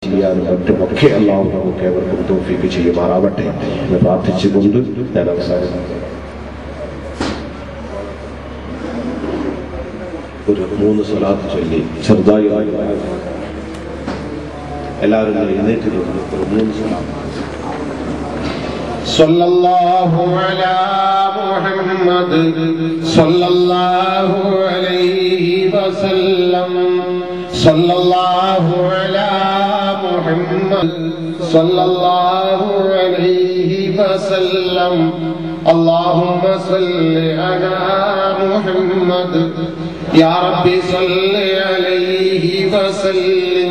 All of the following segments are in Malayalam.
ചെയ്യാനും മറ്റുമൊക്കെ അള്ളാഹു നമുക്ക് ഏവർക്കും തോഫിക്ക് ചെയ്യുമാറാവട്ടെ എന്ന് പ്രാർത്ഥിച്ചുകൊണ്ട് ഞാൻ അവസാനിക്കുന്നു ഒരു മൂന്ന് സ്വലാത്ത് ചൊല്ലി ചെറുതായി എല്ലാവരും എഴുന്നേറ്റ് നിന്ന് ഒരു മൂന്ന് സ്വലാത്ത് صلى الله على محمد صلى الله عليه وسلم صلى الله على محمد صلى الله عليه وسلم اللهم صل على محمد يا ربي صل عليه وسلم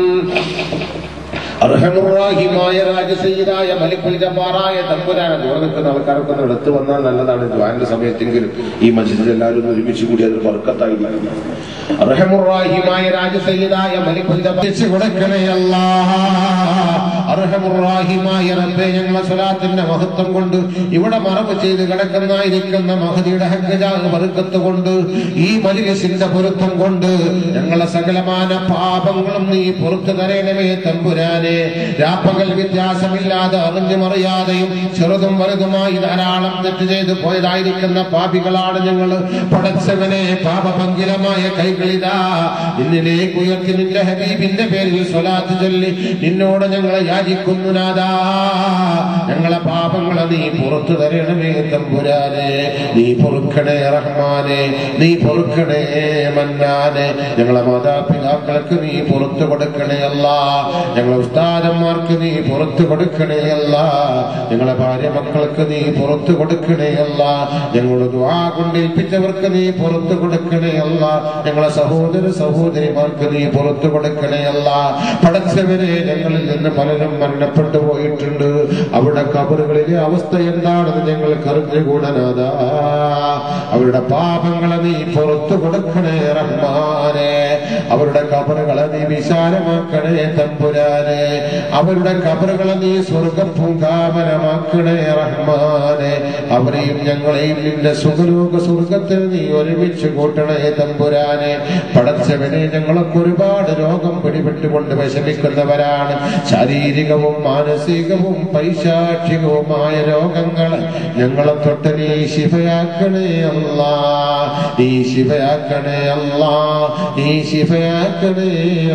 അർഹമുറാഹിമായ രാജസയ്യതായ മലിക്കുൽ ജബ്ബാറായ തമ്പുരാനെ ദൂരെ നിൽക്കുന്ന ആൾക്കാരൊക്കെ ഒന്ന് എടുത്തു വന്നാൽ നല്ലതാണ് ദ്വാന്റെ സമയത്തെങ്കിലും ഈ മസ്ജിദിൽ എല്ലാവരും ഒന്ന് ഒരുമിച്ച് കൂടി അത് വർക്കത്തായിരിക്കും അർഹമുറാഹിമായ രാജസയ്യതായ മലിക്കുൽ ജബ്ബാർ കൊടുക്കണേ അല്ലാ അർഹമുറാഹിമായ റബ്ബേ ഞങ്ങളെ സ്വലാത്തിന്റെ മഹത്വം കൊണ്ട് ഇവിടെ മറവ് ചെയ്ത് കിടക്കുന്നതായിരിക്കുന്ന മഹതിയുടെ ഹങ്കജാഗ് ബർക്കത്ത് കൊണ്ട് ഈ മജിലിസിന്റെ പൊരുത്തം കൊണ്ട് ഞങ്ങളെ സകലമാന പാപങ്ങളും നീ പുറത്തു തരേണമേ തമ്പുരാനെ രാപ്പകൽ വ്യത്യാസമില്ലാതെ അറിഞ്ഞും അറിയാതെയും ചെറുതും വലുതുമായി ധാരാളം തെറ്റ് ചെയ്ത് പോയതായിരിക്കുന്ന പാപികളാണ് ഞങ്ങൾ പടച്ചവനെ പാപഭംഗിലമായ കൈകളിതാ നിന്നിലേക്ക് ഉയർത്തി നിന്റെ ഹബീബിന്റെ പേരിൽ സ്വലാത്ത് ചൊല്ലി നിന്നോട് ഞങ്ങളെ യാചിക്കുന്നു നാദാ ഞങ്ങളെ പാപങ്ങളെ നീ പുറത്തു തരണമേ തമ്പുരാനെ നീ പൊറുക്കണേ റഹ്മാനെ നീ പൊറുക്കണേ മന്നാനെ ഞങ്ങളെ മാതാപിതാക്കൾക്ക് നീ പുറത്തു കൊടുക്കണേ അല്ല ഞങ്ങളെ ഉസ്താദന്മാർക്ക് നീ പുറത്തു കൊടുക്കണേ അല്ല ഞങ്ങളെ ഭാര്യ മക്കൾക്ക് നീ പുറത്തു കൊടുക്കണേ അല്ല ഞങ്ങളുടെ ദ്വാ കൊണ്ടേൽപ്പിച്ചവർക്ക് നീ പുറത്തു കൊടുക്കണേ അല്ല ഞങ്ങളെ സഹോദര സഹോദരിമാർക്ക് നീ പുറത്തു കൊടുക്കണേ അല്ല പടച്ചവരെ ഞങ്ങളിൽ നിന്ന് പലരും മരണപ്പെട്ടു പോയിട്ടുണ്ട് അവിടെ കബറുകളിലെ അവസ്ഥ എന്താണെന്ന് ഞങ്ങൾക്ക് അറിഞ്ഞുകൂടനാഥാ അവരുടെ പാപങ്ങളെ നീ പുറത്തു കൊടുക്കണേ റഹ്മാനെ അവരുടെ കബറുകളെ നീ വിശാലമാക്കണേ തമ്പുരാനെ അവരുടെ കബറുകളെ നീ സ്വർഗ പൂങ്കാമനമാക്കണേ റഹ്മാനെ അവരെയും ഞങ്ങളെയും നിന്റെ സുഖലോക സ്വർഗത്തിൽ നീ ഒരുമിച്ച് കൂട്ടണേ തമ്പുരാനെ പടച്ചവനെ ഞങ്ങളൊക്കെ ഒരുപാട് രോഗം പിടിപെട്ടുകൊണ്ട് വിഷമിക്കുന്നവരാണ് ശാരീരികവും മാനസികവും പൈശാചികവുമായ രോഗങ്ങൾ ഞങ്ങളെ തൊട്ട് നീ ശിവയാക്കണേ അല്ല നീ ശിവയാക്കണേ അല്ല നീ ശിവയാക്കണേ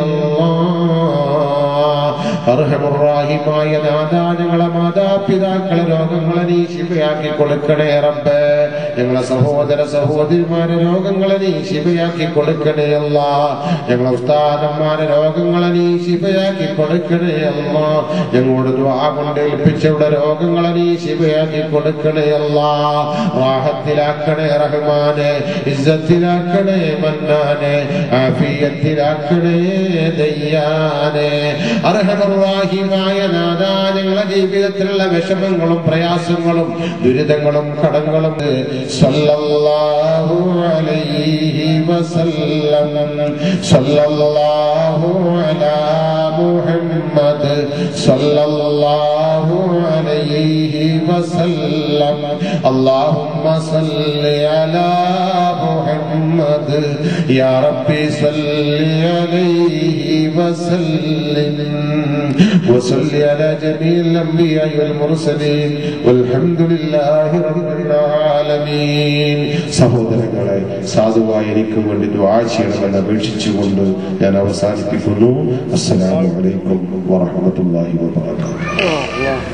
അല്ല അർഹമുറാഹിമായ നാഥാ ഞങ്ങളെ മാതാപിതാക്കളെ രോഗങ്ങളെ നീ ശിവയാക്കി കൊടുക്കണേ റബ്ബേ ഞങ്ങളെ സഹോദര സഹോദരിമാരെ രോഗങ്ങളെ നീ ശിവയാക്കി കൊടുക്കണേ അല്ല ഞങ്ങളെ ഉസ്താദന്മാരെ രോഗങ്ങളെ നീ ശിവയാക്കി കൊടുക്കണേ അല്ല ഞങ്ങളോട് ദ്വാ കൊണ്ട് ഏൽപ്പിച്ചവരുടെ രോഗങ്ങളെ നീ ശിവയാക്കി കൊടുക്കണേ അല്ല റാഹത്തിലാക്കണേ റഹ്മാനെ ഇസ്സത്തിലാക്കണേ മന്നാനെ ആഫിയത്തിലാക്കണേ ദയ്യാനെ അർഹമർവാഹിമായ നാദാ ഞങ്ങളെ ജീവിതത്തിലുള്ള വിഷമങ്ങളും പ്രയാസങ്ങളും ദുരിതങ്ങളും കടങ്ങളും സല്ലല്ലാഹു അലൈഹി വസല്ലം സല്ലല്ലാഹു അലാ മുഹമ്മദ് സല്ലല്ലാഹു അലൈഹി വസല്ലം اللهم صل على محمد يا ربي صل عليه وسلم وصل على جميع الأنبياء والمرسلين والحمد لله رب العالمين സഹോദരങ്ങളെ സാധുവായി എനിക്ക് വേണ്ടി ദുആ ചെയ്യണമെന്ന് അപേക്ഷിച്ചുകൊണ്ട് ഞാൻ അവസാനിപ്പിക്കുന്നു അസ്സലാമു അലൈക്കും വറഹ്മത്തുള്ളാഹി വബറകാതുഹു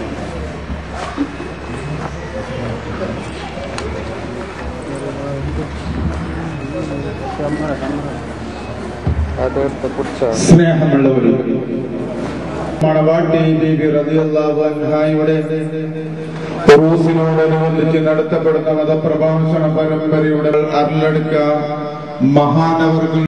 സ്നേഹമുള്ളവർ മണവാട്ടി ബീബി റളിയല്ലാഹു അൻഹായുടെ ഉറൂസിനോടനുബന്ധിച്ച് നടത്തപ്പെടുന്ന മതപ്രഭാഷണ പരമ്പരയുടെ അരലടുക്ക മഹാനവർകൾ